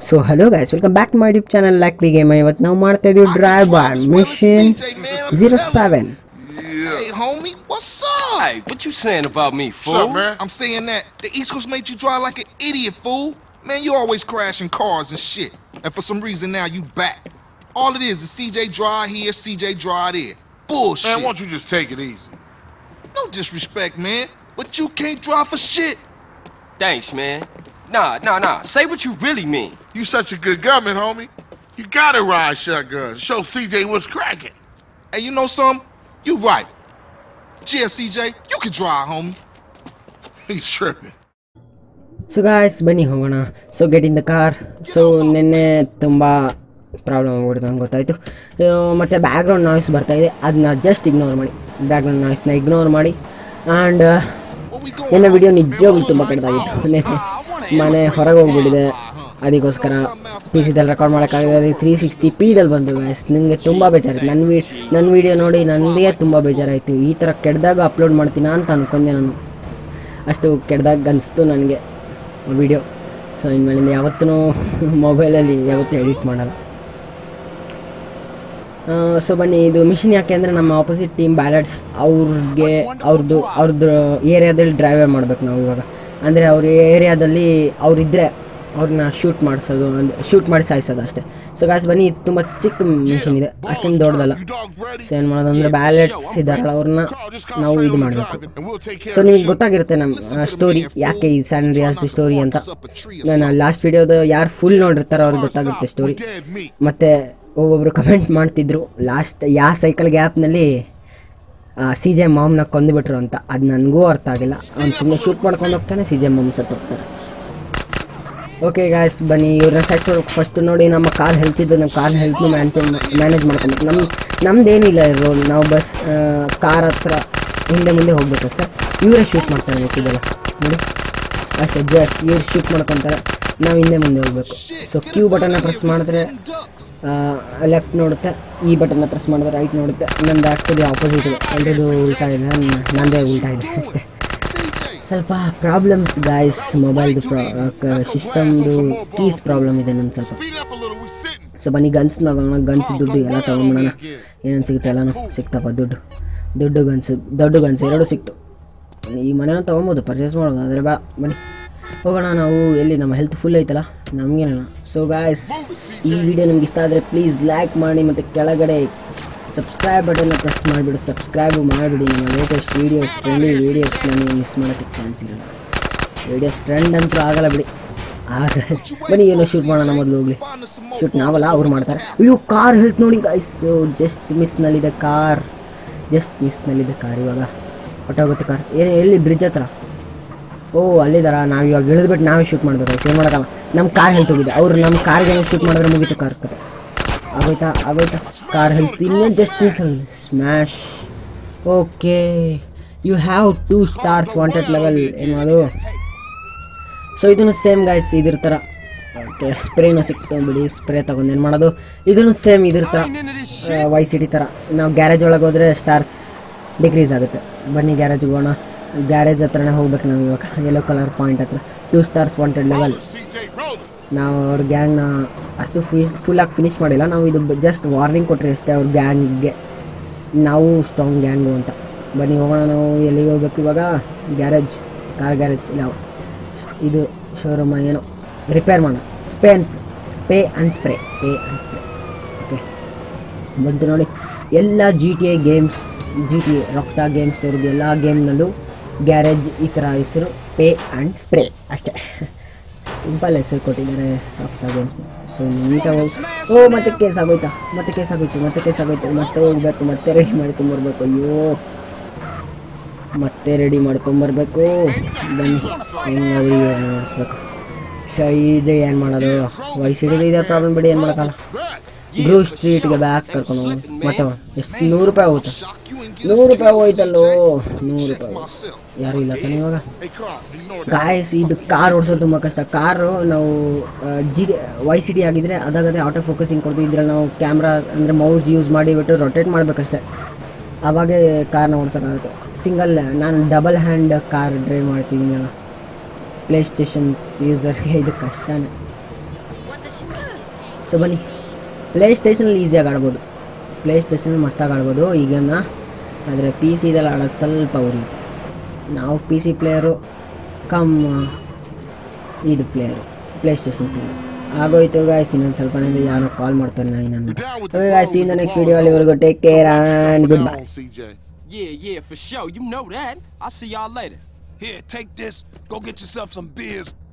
So hello guys welcome back to my YouTube channel ಲ್ಯಾಕ್ಲಿ game ಇವತ್ತು ನಾವು ಮಾಡ್ತಾ ಇದೀವಿ drive by mission zero seven Hey, homie, what's up? Hey, what you saying about me, What's fool? up, man? I'm saying that the East Coast made you drive like an idiot, fool. Man, you always crashing cars and shit. And for some reason now you back. All it is is CJ drive here, CJ drive there. Bullshit. Man, why don't you just take it easy? No disrespect, man. But you can't drive for shit. Thanks, man. Nah, nah, nah. Say what you really mean. You such a good gunman, homie. You gotta ride shotgun. Show CJ what's cracking. Hey, you know something? You right. Yeah, CJ, you can drive, homie. He's tripping. So guys ಬನ್ನಿ ಹೋಗೋಣ so get in the car so ನಿನ್ನೆ ತುಂಬ problem ಆಗ್ಬಿಡ್ತು ನಂಗೆ ಗೊತ್ತಾಯಿತು ಮತ್ತು background noise ಬರ್ತಾಯಿದೆ ಅದನ್ನ ಜಸ್ಟ್ ಇಗ್ನೋರ್ ಮಾಡಿ ಬ್ಯಾಕ್ಗ್ರೌಂಡ್ ನಾಯ್ಸ್ನ ಇಗ್ನೋರ್ ಮಾಡಿ ಆ್ಯಂಡ್ Where we going? ನಿನ್ನೆ ವಿಡಿಯೋ ನಿಜವಾಗ್ಲೂ ತುಂಬ ಕೆಟ್ಟದಾಗಿತ್ತು ನಿನ್ನೆ ಮನೆ ಹೊರಗೆ ಹೋಗ್ಬಿಟ್ಟಿದೆ ಅದಕ್ಕೋಸ್ಕರ ಪಿ ಸಿದಲ್ಲಿ ರೆಕಾರ್ಡ್ ಮಾಡೋಕ್ಕಾಗಿದೆ ಅದಕ್ಕೆ ತ್ರೀ ಸಿಕ್ಸ್ಟಿ ಪಿದಲ್ಲಿ ಬಂತು ಗಾಯ್ಸ್ ನನಗೆ ತುಂಬ ಬೇಜಾರಾಯ್ತು ನನ್ನ ವಿ ನನ್ನ ವೀಡಿಯೋ ನೋಡಿ ನನಗೆ ತುಂಬ ಬೇಜಾರಾಯಿತು ಈ ಥರ ಕೆಡ್ದಾಗ ಅಪ್ಲೋಡ್ ಮಾಡ್ತೀನ ಅಂತ ಅನ್ಕೊಂಡೆ ನಾನು ಅಷ್ಟು ಕೆಡ್ದಾಗ ಅನಿಸ್ತು ನನಗೆ ವಿಡಿಯೋ ಸೊ ಇನ್ಮೇಲಿಂದ ಯಾವತ್ತೂ ಮೊಬೈಲಲ್ಲಿ ಯಾವತ್ತೂ ಎಡಿಟ್ ಮಾಡಲ್ಲ ಸೊ ಬನ್ನಿ ಇದು ಮಿಷಿನ್ ಯಾಕೆ ಅಂದರೆ ನಮ್ಮ ಆಪೋಸಿಟ್ ಟೀಮ್ ಬ್ಯಾಲೆಟ್ಸ್ ಅವ್ರಿಗೆ ಅವ್ರದ್ದು ಅವ್ರದ್ದು ಏರಿಯಾದಲ್ಲಿ ಡ್ರೈವೇ ಮಾಡ್ಬೇಕು ನಾವು ಇವಾಗ ಅಂದರೆ ಅವ್ರ ಏರಿಯಾದಲ್ಲಿ ಅವರಿದ್ದರೆ ಅವ್ರನ್ನ ಶೂಟ್ ಮಾಡಿಸೋದು ಅಂದರೆ ಶೂಟ್ ಮಾಡಿ ಸಾಯಿಸೋದು ಅಷ್ಟೇ ಸೊ ಗಾಯ್ಸ್ ಬನ್ನಿ ಇದು ತುಂಬ ಚಿಕ್ಕ ಮಿಷಿನ್ ಇದೆ ಅಷ್ಟೊಂದು ದೊಡ್ಡದಲ್ಲ You dogs ready? ಸೊ ಏನು ಮಾಡೋದು ಅಂದರೆ ಬ್ಯಾಲೆಟ್ಸ್ ಇದ್ದಾರಲ್ಲ ಅವ್ರನ್ನ ನಾವು ಇದು ಮಾಡಬೇಕು And we'll take care so of ನಿಮಗೆ ಗೊತ್ತಾಗಿರುತ್ತೆ ನಮ್ಮ ಸ್ಟೋರಿ ಯಾಕೆ ಈ ಸ್ಯಾನ್ ರಿಯಾಸ್ದು ಸ್ಟೋರಿ ಅಂತ ನಾನು ಲಾಸ್ಟ್ ವಿಡಿಯೋದ ಯಾರು ಫುಲ್ ನೋಡಿರ್ತಾರೋ ಅವ್ರಿಗೆ ಗೊತ್ತಾಗುತ್ತೆ ಸ್ಟೋರಿ dead meat. ಮತ್ತು ಒಬ್ಬೊಬ್ಬರು ಕಮೆಂಟ್ ಮಾಡ್ತಿದ್ರು ಲಾಸ್ಟ್ ಯಾವ ಸೈಕಲ್ ಗ್ಯಾಪ್ನಲ್ಲಿ ಸಿ ಜೆ ಮಾಮ್ನ ಕೊಂದುಬಿಟ್ರು ಅಂತ ಅದು ನನಗೂ ಅರ್ಥ ಆಗಿಲ್ಲ ಅವ್ನು ಸುಮ್ಮನೆ ಶೂಟ್ ಮಾಡ್ಕೊಂಡು ಹೋಗ್ತಾನೆ ಸಿ ಜೆ ಮಾಮ್ ಸತ್ತು ಹೋಗ್ತಾರೆ ಓಕೆ ಗಾಯ್ಸ್ ಬನ್ನಿ ಇವ್ರನ್ನ ಸೆಟ್ ಫಸ್ಟ್ ನೋಡಿ ನಮ್ಮ ಕಾರ್ ಹೆಲ್ತ್ ಇದ್ದು ನಮ್ಮ ಕಾರ್ ಹೆಲ್ತ್ನು ಮ್ಯಾನೇಜ್ ಮ್ಯಾನೇಜ್ ಮಾಡ್ಕೊಬೇಕು ನಮ್ಮ ನಮ್ದೇನಿಲ್ಲ ರೋಲ್ ನಾವು ಬಸ್ ಕಾರ್ ಹತ್ರ ಹಿಂದೆ ಮುಂದೆ ಹೋಗ್ಬೇಕಷ್ಟೆ ಇವರೇ ಶೂಟ್ ಮಾಡ್ತಾರೆ ಬೇಕಿದ್ದಲ್ಲ ನೋಡಿ ಅಷ್ಟೇ ಜಸ್ಟ್ ಇವ್ರು ಶೂಟ್ ಮಾಡ್ಕೊತಾರೆ ನಾವು ಹಿಂದೆ ಮುಂದೆ ಹೋಗ್ಬೇಕು ಸೊ ಕ್ಯೂ ಬಟನ್ನ ಪ್ರೆಸ್ ಮಾಡಿದ್ರೆ ಲೆಫ್ಟ್ ನೋಡುತ್ತೆ ಈ ಬಟನ್ನ ಪ್ರೆಸ್ ಮಾಡಿದ್ರೆ ರೈಟ್ ನೋಡುತ್ತೆ ನಂದು ಆ್ಯಕ್ಚುಲಿ ಆಪೋಸಿಟ್ ಇದೆ ಎಲ್ರದ್ದು ಉಲ್ಟಾ ಇದೆ ನನ್- ನಂದೇ ಉಲ್ಟಾ ಇದೆ ಅಷ್ಟೇ ಸ್ವಲ್ಪ ಪ್ರಾಬ್ಲಮ್ಸ್ ಗಾಯ್ಸ್ ಮೊಬೈಲ್ದು ಪ್ರಾ ಸಿಸ್ಟಮ್ದು ಕೀಸ್ ಪ್ರಾಬ್ಲಮ್ ಇದೆ ನನ್ನ ಸ್ವಲ್ಪ Speed it up a little. We're sitting. So ಬನ್ನಿ ಗನ್ಸ್ ತಗೋಣ ಗನ್ಸ್ ದುಡ್ಡು ಎಲ್ಲ ತೊಗೊಂಬಿಡೋಣ ಏನೇನು ಸಿಗುತ್ತೆ ಎಲ್ಲನೂ ಸಿಕ್ತಪ್ಪ ದುಡ್ಡು ದುಡ್ಡು ಗನ್ಸು ದೊಡ್ಡ ಗನ್ಸ್ ಎರಡು ಸಿಕ್ತು ಈ ಮನೇನ ತೊಗೊಬೋದು ಪರ್ಚೇಸ್ ಮಾಡೋದು ಆದರೆ ಬಾ ಬನ್ನಿ ಹೋಗೋಣ ನಾವು ಎಲ್ಲಿ ನಮ್ಮ ಹೆಲ್ತ್ ಫುಲ್ ಐತಲ್ಲ ನಮಗೇನ ಸೊ ಗಾಯ್ಸ್ ಈ ವಿಡಿಯೋ ನಿಮ್ಗೆ ಇಷ್ಟ ಆದರೆ ಪ್ಲೀಸ್ ಲೈಕ್ ಮಾಡಿ ಮತ್ತು ಕೆಳಗಡೆ ಸಬ್ಸ್ಕ್ರೈಬ್ ಬಟನ್ನ ಪ್ರೆಸ್ ಮಾಡಿಬಿಡು ಸಬ್ಸ್ಕ್ರೈಬು ಮಾಡಿಬಿಡಿ ನಮ್ಮ ಲೇಟೆಸ್ಟ್ ವೀಡಿಯೋಸ್ ಟ್ರೆಂಡಿ ವೀಡಿಯೋಸ್ನ ನೀವು ಮಿಸ್ ಮಾಡೋಕ್ಕೆ ಚಾನ್ಸ್ ಇರಲ್ಲ ವೀಡಿಯೋಸ್ ಟ್ರೆಂಡ್ ಅಂತೂ ಆಗಲ್ಲ ಬಿಡಿ ಆಗಲ್ಲ ಬನ್ನಿ ಏನೋ ಶೂಟ್ ಮಾಡೋಣ ಮೊದಲು ಹೋಗ್ಲಿ ಶೂಟ್ ನಾವಲ್ಲ ಅವ್ರು ಮಾಡ್ತಾರೆ ಅಯ್ಯೋ ಕಾರ್ ಹೆಲ್ತ್ ನೋಡಿ ಗಾಯ್ಸ್ ಜಸ್ಟ್ ಮಿಸ್ನಲ್ಲಿದೆ ಕಾರ್ ಜಸ್ಟ್ ಮಿಸ್ನಲ್ಲಿದೆ ಕಾರ್ ಇವಾಗ ಹೊಟ್ಟೋಗುತ್ತೆ ಕಾರ್ ಏನು ಎಲ್ಲಿ ಬ್ರಿಡ್ಜ್ ಹತ್ರ ಓ ಅಲ್ಲಿದಾರ ನಾವು ಇವಾಗ ಇಳಿದ್ಬಿಟ್ಟು ನಾವೇ ಶೂಟ್ ಮಾಡಬೇಕು ಏನು ಮಾಡೋಕ್ಕಲ್ಲ ನಮ್ಮ ಕಾರ್ ಹೆಲ್ತ್ ಹೋಗಿದೆ ಅವ್ರು ನಮ್ಮ ಕಾರ್ಗೆ ಶೂಟ್ ಮಾಡಿದ್ರೆ ಮುಗೀತು ಕಾರ್ ಕತೆ ಆಗೋಯ್ತಾ ಆಗೋಯ್ತಾ ಕಾರ್ ಹೆಲ್ತ್ ಇನ್ನೇನು just miss smash okay you have two stars wanted level ಏನು ಅದು ಸೊ ಇದನ್ನು ಸೇಮ್ ಗಾಯ್ಸ್ ಇದ್ರ ಥರ ಓಕೆ ಸ್ಪ್ರೇನ ಸಿಕ್ತು ಬಿಡಿ ಸ್ಪ್ರೇ ತಗೊಂಡು ಏನು ಮಾಡೋದು ಇದನ್ನು ಸೇಮ್ ಇದ್ರ ಥರ ವೈ ಸಿಟಿ ಥರ ನಾವು ಗ್ಯಾರೇಜ್ ಒಳಗೆ ಹೋದರೆ ಸ್ಟಾರ್ಸ್ ಡಿಕ್ರೀಸ್ ಆಗುತ್ತೆ ಬನ್ನಿ ಗ್ಯಾರೇಜ್ಗೆ ಹೋಗೋಣ ಗ್ಯಾರೇಜ್ ಹತ್ರನೇ ಹೋಗ್ಬೇಕು ನಾವು ಇವಾಗ ಯೆಲ್ಲೋ ಕಲರ್ ಪಾಯಿಂಟ್ ಹತ್ರ two stars wanted level CJ, roll. ನಾವು ಅವ್ರ ಗ್ಯಾಂಗ್ನ ಅಷ್ಟು ಫಿ ಫುಲ್ಲಾಗಿ ಫಿನಿಶ್ ಮಾಡಿಲ್ಲ ನಾವು ಇದು ಜಸ್ಟ್ ವಾರ್ನಿಂಗ್ ಕೊಟ್ಟರೆ ಅಷ್ಟೇ ಅವ್ರ ಗ್ಯಾಂಗ್ಗೆ ನಾವು ಸ್ಟ್ರಾಂಗ್ ಗ್ಯಾಂಗು ಅಂತ ಬನ್ನಿ ಹೋಗೋಣ ನಾವು ಎಲ್ಲಿಗೆ ಹೋಗ್ಬೇಕು ಇವಾಗ ಗ್ಯಾರೇಜ್ ಕಾರ್ ಗ್ಯಾರೇಜ್ ಇಲ್ಲ ಇದು ಶೋರೂಮ ಏನೋ ರಿಪೇರ್ ಮಾಡೋಣ ಸ್ಪೇ and pay and spray pay and spray okay ಬಂತು ನೋಡಿ ಎಲ್ಲ G T A games G T A Rockstar games ಅವ್ರಿಗೆ ಎಲ್ಲ ಗೇಮ್ನಲ್ಲೂ ಗ್ಯಾರೇಜ್ ಈ ಥರ ಹೆಸರು ಪೇ ಆ್ಯಂಡ್ ಸ್ಪ್ರೇ ಅಷ್ಟೇ ಸಿಂಪಲ್ ಹೆಸರು ಕೊಟ್ಟಿದ್ದಾರೆ ರಾಕ್ಸ್ಟಾರ್ ಗೇಮ್ಸ್ ಸೊ ನೀಟಾಗಿ ಹೋಗಿ ಓ ಮತ್ತೆ ಕೇಸ್ ಆಗೋಯ್ತಾ ಮತ್ತೆ ಕೇಸ್ ಆಗೋಯ್ತು ಮತ್ತೆ ಕೇಸ್ ಆಗೋಯ್ತು ಮತ್ತೆ ಹೋಗ್ಬೇಕು ಮತ್ತೆ ರೆಡಿ ಮಾಡ್ಕೊಂಬರ್ಬೇಕು ಅಯ್ಯೋ ಮತ್ತೆ ರೆಡಿ ಮಾಡ್ಕೊಂಬರ್ಬೇಕು ಬನ್ನಿ ಹೆಂಗಾದ್ರೂ ಏನು ನಡೆಸ್ಬೇಕು ಶ ಇದೆ ಏನು ಮಾಡೋದು ವಯಸ್ಸಿಡಿಗೆ ಇದೆ ಪ್ರಾಬ್ಲಮ್ ಬಿಡಿ ಏನು ಮಾಡೋಕ್ಕಲ್ಲ ಬ್ರೂ ಸ್ಟ್ರೀಟ್ಗೆ ಬ್ಯಾಕ್ ಕರ್ಕೊಂಡು ಹೋಗಿ ಮತ್ತೆ ಎಷ್ಟು ನೂರು ರೂಪಾಯಿ ಹೋಗುತ್ತೆ ನೂರು ರೂಪಾಯಿ ಹೋಯ್ತಲ್ಲೋ ನೂರು ರೂಪಾಯಿ ಯಾರು ಇಲ್ಲ ತಾನೆ ಇವಾಗ Hey, Carl, ignore that. ಗಾಯಸ್ ಇದು ಕಾರ್ ಓಡಿಸೋದು ತುಂಬ ಕಷ್ಟ ಕಾರು ನಾವು G D Y C D ಆಗಿದ್ರೆ ಅದಾಗದೆ ಆಟೋ ಫೋಕಸಿಂಗ್ ಕೊಡ್ತೀವಿ ಇದ್ರಲ್ಲಿ ನಾವು ಕ್ಯಾಮ್ರಾ ಅಂದರೆ ಮೌಸ್ ಯೂಸ್ ಮಾಡಿಬಿಟ್ಟು ರೊಟೇಟ್ ಮಾಡಬೇಕಷ್ಟೆ ಆವಾಗೇ ಕಾರ್ನ ಓಡಿಸೋಕ್ಕಾಗುತ್ತೆ ಸಿಂಗಲ್ ನಾನು ಡಬಲ್ ಹ್ಯಾಂಡ್ ಕಾರ್ ಡ್ರೈವ್ ಮಾಡ್ತಿದ್ದೀನಲ್ಲ ಪ್ಲೇ ಸ್ಟೇಷನ್ಸ್ ಯೂಸರ್ಗೆ ಇದು ಕಷ್ಟನೇ ಸೊ ಬನ್ನಿ ಪ್ಲೇ ಸ್ಟೇಷನಲ್ಲಿ ಈಸಿಯಾಗಿ ಆಡ್ಬೋದು ಪ್ಲೇ ಸ್ಟೇಷನಲ್ಲಿ ಮಸ್ತಾಗಿ ಆಡ್ಬೋದು ಈ ಗೇಮ್ನ ಆದರೆ ಪಿ ಸಿದಲ್ಲಿ ಆಡೋದು ಸ್ವಲ್ಪ ಉರಿಯುತ್ತೆ ನಾವು ಪಿ ಸಿ ಪ್ಲೇಯರು ಕಮ್ ಇದು ಪ್ಲೇಯರು ಪ್ಲೇ ಸ್ಟೇಷನ್ ಪ್ಲೇಯರ್ ಆಗೋಯ್ತು ಗಾಯ್ಸ್ ಇನ್ನೊಂದು ಸ್ವಲ್ಪ ಯಾರೋ ಕಾಲ್ ಮಾಡ್ತಾನೆ ಇನ್ನೊಂದು okay guys in the next video ಅಲ್ಲಿವರೆಗೂ take care and goodbye Come on, CJ. Yeah, yeah, for sure. You know that. I'll see y'all later. Here, take this. Go get yourself some beers.